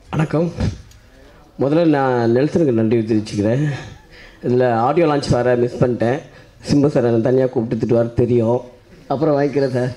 வணக்கம் முதல்ல நான் நெல்சனுக்கு நன்றி தெரிவிச்சுக்கிறேன் இதில் ஆடியோ லான்ச் வர மிஸ் பண்ணிட்டேன் சிம்பு சார் என்னை தனியாக கூப்பிட்டு வர தெரியும் அப்புறம் வாங்கிக்கிறேன் சார்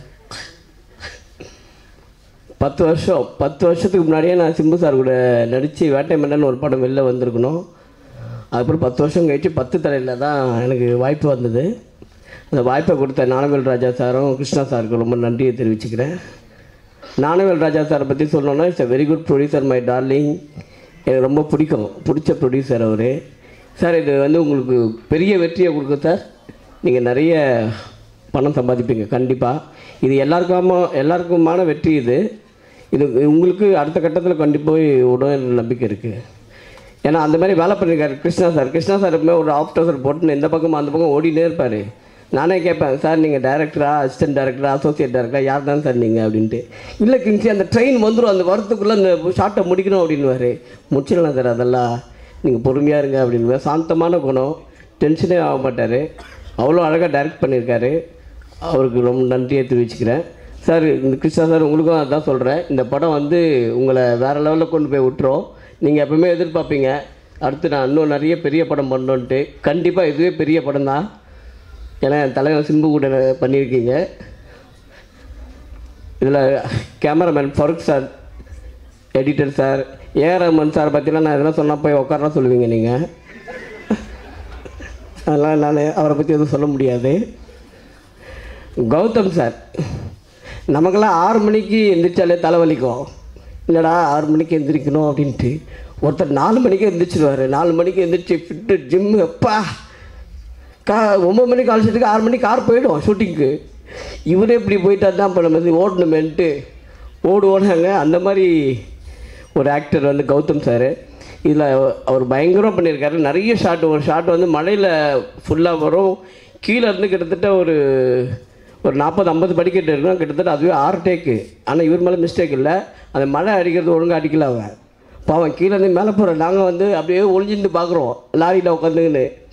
பத்து வருஷம் பத்து வருஷத்துக்கு முன்னாடியே நான் சிம்பு சார் கூட நடித்து வேட்டை மன்னன் ஒரு படம் வெளில வந்திருக்கணும் அதுக்கப்புறம் பத்து வருஷம் கழிச்சு பத்து தலையில் தான் எனக்கு வாய்ப்பு வந்தது அந்த வாய்ப்பை கொடுத்த ஞானவேல் ராஜா சாரும் கிருஷ்ணா சாருக்கும் ரொம்ப நன்றியை தெரிவிச்சுக்கிறேன் ஞானவேல் ராஜா சாரை பற்றி சொல்லணும்னா it's a very good producer my darling எனக்கு ரொம்ப பிடிக்கும் பிடிச்ச ப்ரொடியூசர் அவர் சார் இது வந்து உங்களுக்கு பெரிய வெற்றியை கொடுக்கும் சார் நீங்கள் நிறைய பணம் சம்பாதிப்பீங்க கண்டிப்பாக இது எல்லாருக்காம எல்லாருக்குமான வெற்றி இது இது உங்களுக்கு அடுத்த கட்டத்தில் கண்டிப்பாக போய் விடும் நம்பிக்கை இருக்குது ஏன்னா அந்த மாதிரி வேலை பண்ணியிருக்காரு கிருஷ்ணா சார் கிருஷ்ணா சார் எப்பவுமே ஒரு ஆஃப்டர் போட்டுன்னு இந்த பக்கம் அந்த பக்கம் ஓடினே இருப்பார் நானே கேட்பேன் சார் நீங்கள் டேரக்டரா அசிஸ்டன்ட் டேரக்டரா அசோசியேட் டேரக்டரா யார் தான் சார் நீங்கள் அப்படின்ட்டு இல்லை கிங்ஸி அந்த ட்ரெயின் வந்துடும் அந்த வரத்துக்குள்ளே அந்த ஷார்ட்டை முடிக்கணும் அப்படின்னுவார் முடிச்சிடலாம் சார் அதெல்லாம் நீங்கள் பொறுமையாக இருங்க அப்படின்னு சாந்தமான குணம் டென்ஷனே ஆக மாட்டார் அவ்வளோ அழகாக டைரக்ட் பண்ணியிருக்காரு அவருக்கு ரொம்ப நன்றியை தெரிவிச்சுக்கிறேன் சார் இந்த கிருஷ்ணா சார் உங்களுக்கும் அதான் சொல்கிறேன் இந்த படம் வந்து உங்களை வேறு லெவலில் கொண்டு போய் விட்டுரும் நீங்கள் எப்பவுமே எதிர்பார்ப்பீங்க அடுத்து நான் இன்னும் நிறைய பெரிய படம் பண்ணோன்ட்டு கண்டிப்பாக இதுவே பெரிய படம் தான் ஏன்னா என் தலைவர் சிம்பு கூட பண்ணியிருக்கீங்க இதில் cameraman Faruk sir editor sir AR Rahman sir பற்றிலாம் நான் எதனா சொன்னால் போய் உட்காரலாம் சொல்லுவீங்க நீங்கள் அதெல்லாம் நான் அவரை பற்றி எதுவும் சொல்ல முடியாது கௌதம் சார் நமக்கெல்லாம் ஆறு மணிக்கு எந்திரிச்சாலே தலைவலிக்கும் இல்லைடா ஆறு மணிக்கு எந்திரிக்கணும் அப்படின்ட்டு ஒருத்தர் நாலு மணிக்கு எந்திரிச்சிருவார் நாலு மணிக்கு எந்திரிச்சு ஃபிட்டு ஜிம்மு அப்பா கா ஒம்பது மணிக்கு அழைச்சதுக்கு ஆறு மணிக்கு கார் போயிடும் ஷூட்டிங்க்கு இவரே இப்படி போயிட்டா தான் இப்போ நம்ம இது ஓடணுமேன்ட்டு ஓடுவோனாங்க அந்த மாதிரி ஒரு ஆக்டர் வந்து கௌதம் சார் இதில் அவர் பயங்கரம் பண்ணியிருக்காரு நிறைய ஷாட் ஒரு ஷாட் வந்து மழையில் ஃபுல்லாக வரும் கீழே இருந்து கிட்டத்தட்ட ஒரு ஒரு நாற்பது ஐம்பது படிக்கட்டு இருக்கும் கிட்டத்தட்ட அதுவே ஆறு டேக்கு ஆனால் இவர் மேலே மிஸ்டேக் இல்லை அந்த மழை அடிக்கிறது ஒழுங்காக அடிக்கல அவன் பாவம் கீழே இருந்து மேலே போகிற நாங்கள் வந்து அப்படியே ஒளிஞ்சிருந்து பார்க்குறோம் லாரியில் உட்காந்துக்கின்னு